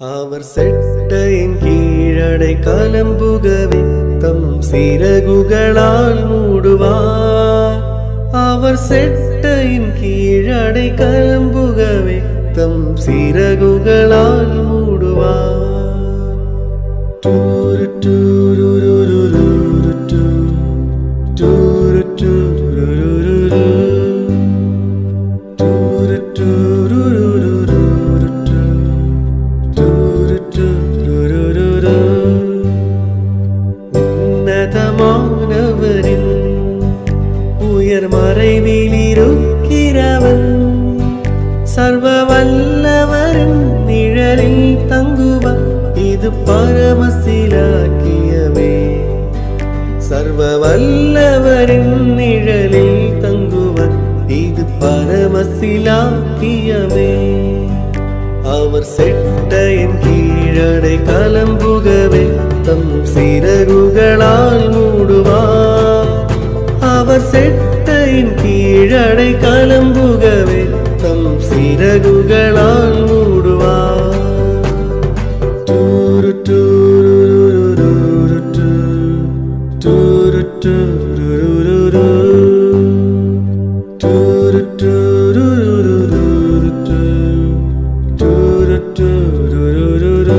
അവർ സെട്ടയിൻ കീഴടை കലമ്പുകവെ തം സിരകുകളാൽ മൂടുവാ അവർ സെട്ടയിൻ കീഴടை കലമ്പുകവെ തം സിരകുകളാൽ മൂടുവാ ടൂരു ടൂരുരുരുരുരു two. ടൂരു ടൂരുരുരുരു. ടൂരു ടൂരുരുരുരു two. ടൂരുരുരുരുരു. ഉന്നതമാനവരിൻ ഉയർമறைவிலிருக்கிறவன் சர்வ வல்லவரின் நிழலில் தங்குவன் இது பரமசிலாக்கியமே சர்வ வல்லவரின் நிழலில் தங்குவன் இது பரமசிலாக்கியமே அவர் செட்டையின் கீழடை கலம்புகவே தம் சிறகுகளால் மூடுவார் அவர் செட்டையின் கீழடை கலம்புகவே தம் சிறகுகளால் மூடுவார் டூரு டூருருருரு டூ. டூரு டூருருருரு. டூரு டூருருருரு டூ. டூரு டூருருருரு.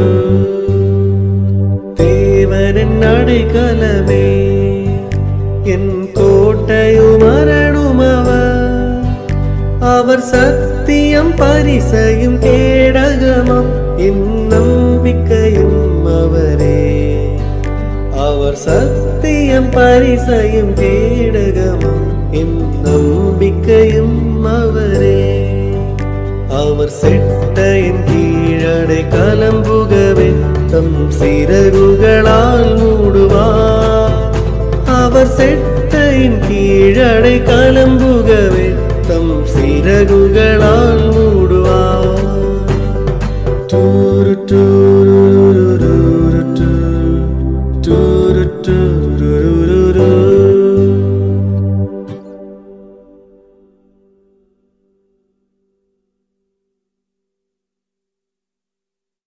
தேவனின் அடைக்கலமே என் கோட்டையுமரணும் அவர் அவர் சத்தியம் பரிசையும் கேடகமம் என் நம்பிக்கையும் அவரே அவர் சத்தியம் பரிசையும் கேடகமம் என் நம்பிக்கையும் அவரே அவர் செட்டையின் கீழடை கலம்புகவே தம் சிறகுகளால் மூடுவார் அவர் செட்டையின் கீழடை கலம்புகவே தம் சிறகுகளால் மூடுவார் டூரு டூ